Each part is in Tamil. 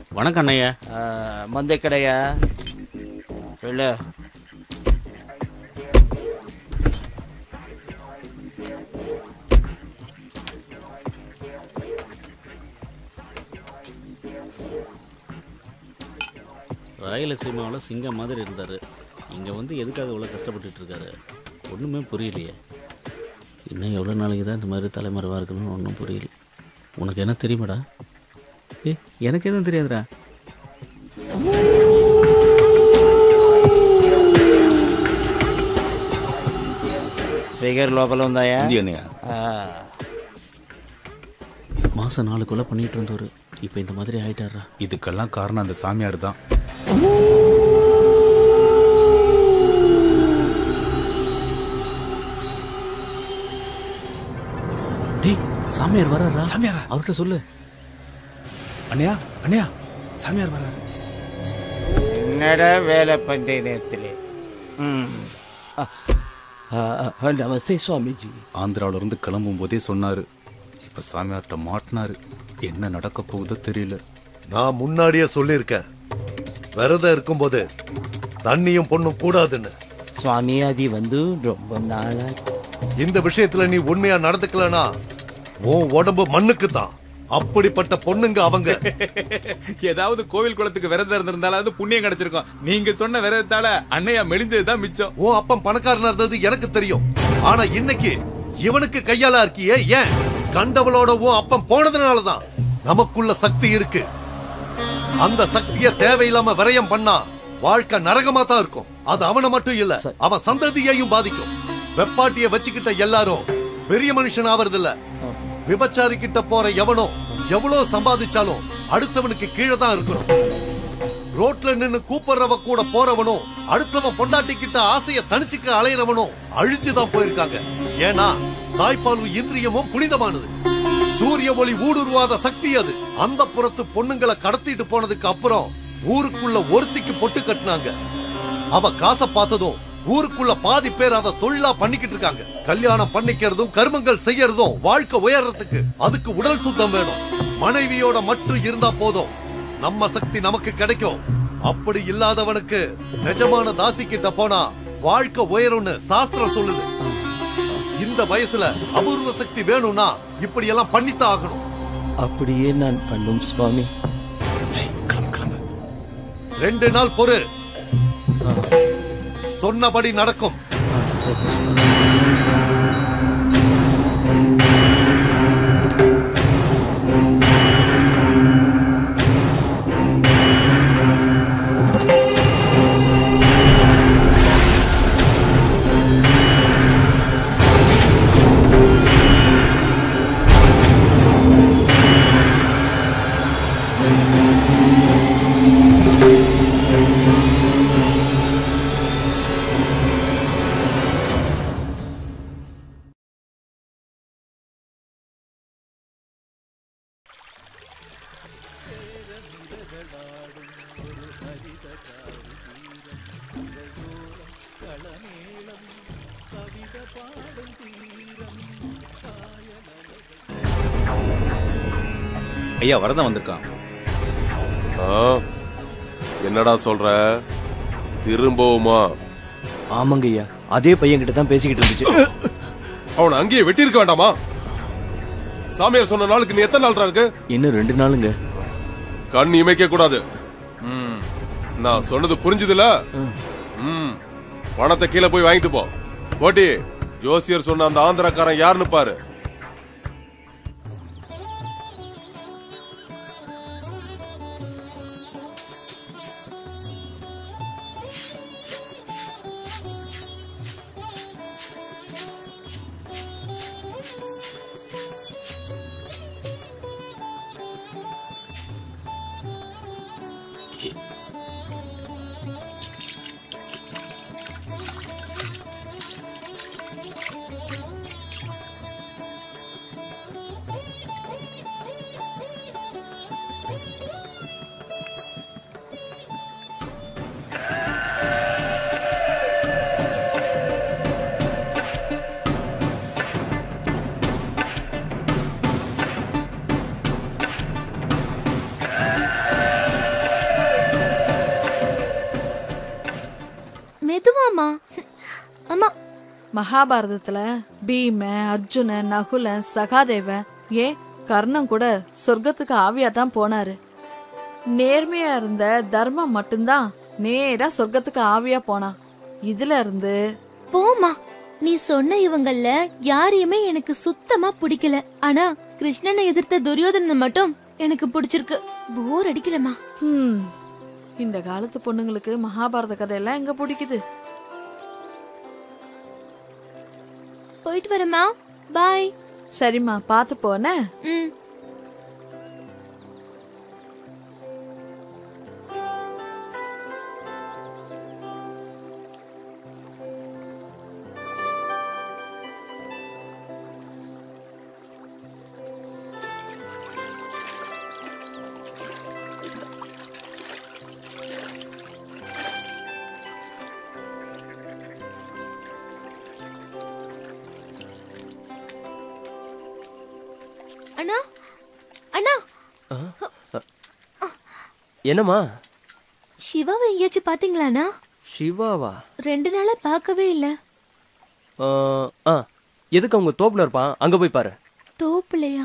வணக்கம் அண்ணையா மந்தை கடையா இல்லை ராயலசீமாவில் சிங்கம் மாதிரி இருந்தார் இங்கே வந்து எதுக்காக இவ்வளோ கஷ்டப்பட்டுட்டு இருக்காரு ஒன்றுமே புரியலையே இன்னும் எவ்வளோ நாளைக்கு தான் இந்த மாதிரி தலைமறைவாக இருக்கணும்னு ஒன்றும் புரியல உனக்கு என்ன தெரியுமாடா ஏ எனக்கு எதுவும் தெரியாதுடா ఫిగర్ లోపల ఉందాయా ఉంది అన్నయ్య ఆ, மாதம் நாலு கொலை பண்ணிட்டு இருந்தவர் இப்போ இந்த மாதிரி ஆயிட்டாரா இதுக்கெல்லாம் காரணம் அந்த சாமியார் தான் டேய் சாமியார் வராரா சாமியாரா? அவர்கிட்ட சொல்லு அண்ணையா அண்ணையா சாமியார் வராரு என்னடா வேலை பண்ற நேரத்தில் நமஸ்தே சுவாமிஜி ஆந்திராவில இருந்து கிளம்பும் போதே சொன்னாரு இப்ப சாமியார்ட்ட மாட்டினாரு என்ன நடக்க போகுதோ தெரியல நான் முன்னாடியே சொல்லியிருக்கேன் விரதம் இருக்கும்போது தண்ணியும் பொண்ணும் கூடாதுன்னு சுவாமி அது வந்து ரொம்ப நாளா இந்த விஷயத்துல நீ உண்மையா நடந்துக்கலனா உன் உடம்பு மண்ணுக்கு தான் அப்படிப்பட்ட பொண்ணுங்க அவங்க ஏதாவது கோவில் குளத்துக்கு விரதம் இருந்திருந்தாலாவது புண்ணியம் கிடைச்சிருக்கும் நீங்க சொன்ன விரதத்தால அண்ணையா மெலிஞ்சதுதான் மிச்சம் உன் அப்பன் பணக்காரனா இருந்தது எனக்கு தெரியும் ஆனா இன்னைக்கு இவனுக்கு கையால இருக்கியே ஏன் கண்டவளோட உன் அப்பன் போனதுனாலதான் நமக்குள்ள சக்தி இருக்கு அந்த சக்தியை தேவையில்லாம விரயம் பண்ணா வாழ்க்கை நரகமா தான் இருக்கும் அது அவனை மட்டும் இல்ல அவன் சந்ததியையும் பாதிக்கும் வெப்பாட்டிய வச்சுக்கிட்ட எல்லாரும் பெரிய மனுஷன் ஆவறதில்ல விபச்சாரி கிட்ட போற எவனோ எவ்வளவு சம்பாதிச்சாலும் அடுத்தவனுக்கு கீழே தான் இருக்கணும் ரோட்ல நின்னு கூப்பிடுறவ கூட போறவனும் அடுத்தவன் பொண்டாட்டி கிட்ட ஆசைய தனிச்சுக்க அலையிறவனும் அழிச்சுதான் போயிருக்காங்க ஏன்னா தாய்ப்பாலும் இந்திரியமும் புனிதமானது சூரிய ஒளி ஊடுருவாத சக்தி அது அந்த புறத்து பொண்ணுங்களை கடத்திட்டு போனதுக்கு அப்புறம் ஊருக்குள்ள ஒருத்திக்கு பொட்டு கட்டினாங்க அவ காசை பார்த்ததும் ஊருக்குள்ள பாதி பேர் அதை தொழிலா பண்ணிக்கிட்டு இருக்காங்க கல்யாணம் பண்ணிக்கிறதும் கர்மங்கள் செய்யறதும் வாழ்க்கை உயர்றதுக்கு அதுக்கு உடல் சுத்தம் வேணும் மனைவியோட மட்டும் இருந்தா போதும் நம்ம சக்தி நமக்கு கிடைக்கும் அப்படி இல்லாதவனுக்கு நிஜமான தாசி கிட்ட போனா வாழ்க்கை உயரும்னு சாஸ்திரம் சொல்லுது இந்த வயசுல அபூர்வ சக்தி வேணும்னா இப்படி எல்லாம் பண்ணித்தான் ஆகணும் அப்படியே நான் பண்ணும் சுவாமி கிளம்பு கிளம்பு ரெண்டு நாள் பொறு சொன்னபடி நடக்கும் ஐயா வரதான் வந்திருக்கான் ஆ? என்னடா சொல்ற திரும்பவுமா ஆமாங்க ஐயா அதே பையன் கிட்ட தான் பேசிக்கிட்டு இருந்துச்சு அவனை அங்கேயே வெட்டியிருக்க வேண்டாமா சாமியார் சொன்ன நாளுக்கு நீ எத்தனை நாள் இருக்கு இன்னும் ரெண்டு நாளுங்க கண் இமைக்க கூடாது ம். நான் சொன்னது புரிஞ்சுதுல ம். பணத்தை கீழே போய் வாங்கிட்டு போ போட்டி ஜோசியர் சொன்ன அந்த ஆந்திரக்காரன் யாருன்னு பாரு மகாபாரதத்துல பீம அர்ஜுனன் நகுலன் சகாதேவன் ஏன் கர்ணன் கூட சொர்க்கத்துக்கு ஆவியா தான் போனாரு நேர்மையா இருந்த தர்மம் மட்டும்தான் நேரா சொர்க்கத்துக்கு ஆவியா போனான் இதுல இருந்து போமா நீ சொன்ன இவங்கள யாரையுமே எனக்கு சுத்தமா பிடிக்கல ஆனா கிருஷ்ணனை எதிர்த்த துரியோதனனை மட்டும் எனக்கு பிடிச்சிருக்கு போர் அடிக்கலமா ஹம், இந்த காலத்து பொண்ணுங்களுக்கு மகாபாரத கதையெல்லாம் எங்க பிடிக்குது போயிட்டு வரமா பாய் சரிம்மா பார்த்து போன ம் அண்ணா அண்ணா என்னம்மா சிவாவை எங்கேயாச்சும் பாத்தீங்களாண்ணா சிவாவா ரெண்டு நாளா பார்க்கவே இல்ல ஆ, ஆ எதுக்கு அவங்க தோப்புல இருப்பான் அங்க போய் பாரு தோப்புலையா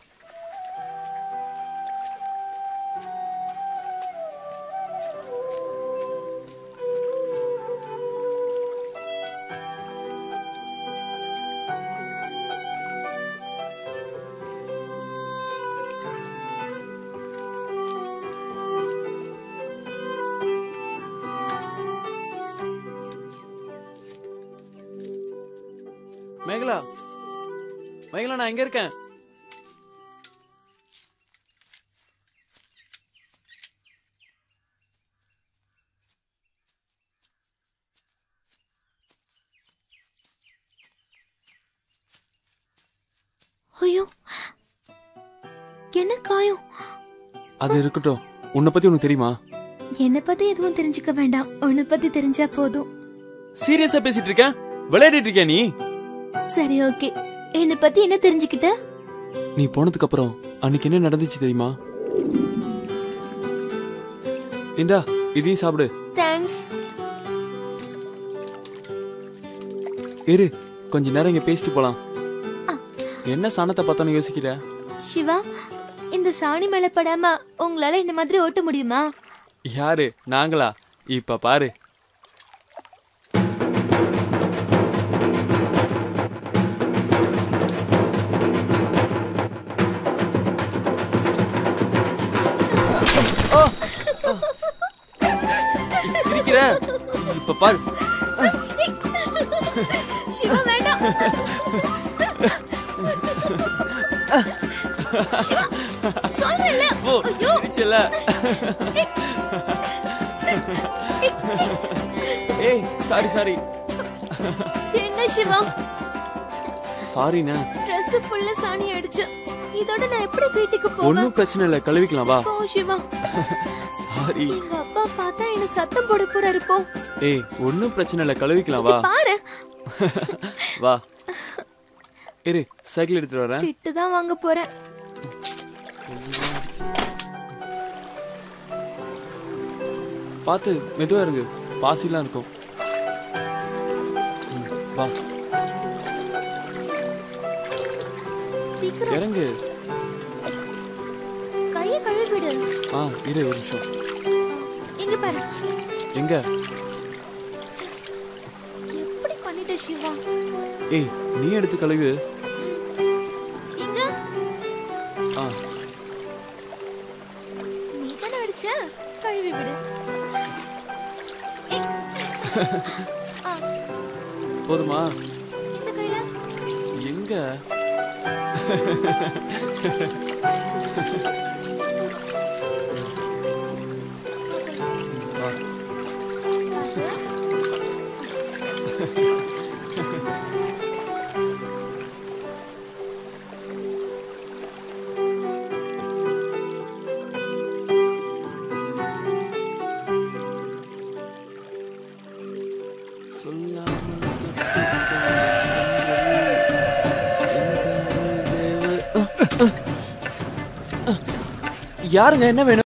மேகலா மேகலா நான் எங்க இருக்கேன் ஐயோ என்ன காயம் அது இருக்கட்டும் உன்னை பத்தி உனக்கு தெரியுமா என்னை பத்தி எதுவும் தெரிஞ்சுக்க வேண்டாம் உன்னை பத்தி தெரிஞ்சா போதும் சீரியஸா பேசிட்டு இருக்க விளையாடிட்டு இருக்கியா நீ சரி ஓகே என்னை பத்தி என்ன தெரிஞ்சுக்கிட்ட நீ போனதுக்கு அப்புறம் அன்னைக்கு என்ன நடந்துச்சு தெரியுமா இந்தா இதையும் சாப்பிடு தேங்க்ஸ் இரு கொஞ்ச நேரம் இங்க பேசிட்டு போலாம் என்ன சாணத்தை பார்த்தோன்னு யோசிக்கிற சிவா இந்த சாணி மேல படாம உங்களால இந்த மாதிரி ஓட்ட முடியுமா யாரு நாங்களா இப்ப பாரு சிரிக்கிற இப்ப பாரு சிவா வேண்டாம் சிவா சொல்றேன்ல போ சிரிச்சல ஏய் சாரி சாரி என்ன சிவா சாரிண்ணா Dress ஃபுல்லா சாணி அடிச்சு இதோட நான் எப்படி வீட்டுக்கு போவேன் ஒன்றும் பிரச்சனை இல்லை கழுவிக்கலாம் வா போ சிவா சாரி எங்க அப்பா பார்த்தா என்ன சத்தம் போட போறாரு போ ஏய் ஒன்றும் பிரச்சனை இல்லை கழுவிக்கலாம் வா பாரு வா இரு சைக்கிள் எடுத்துட்டு வரேன் திட்டு தான் வாங்க போறேன் பார்த்து மெதுவா இருங்க பாசிலாம் இருக்கும் ம், வா சீக்கிரம் இறங்கு கைய கழுவிடு ஆ இரு ஒரு நிமிஷம் இங்க பாரு எங்க எப்படி பண்ணிட்ட சிவா ஏய் நீ எடுத்து கழுவு இங்க ஆ நீ தானே அடிச்ச கழுவி விடு ஏய். ஆ, போதுமா இந்த கையில எங்க வா. சொல்லாமல் தப்பிச் சென்ற கண்கள் என் காதல் தேவ- யாருங்க என்ன வேணும்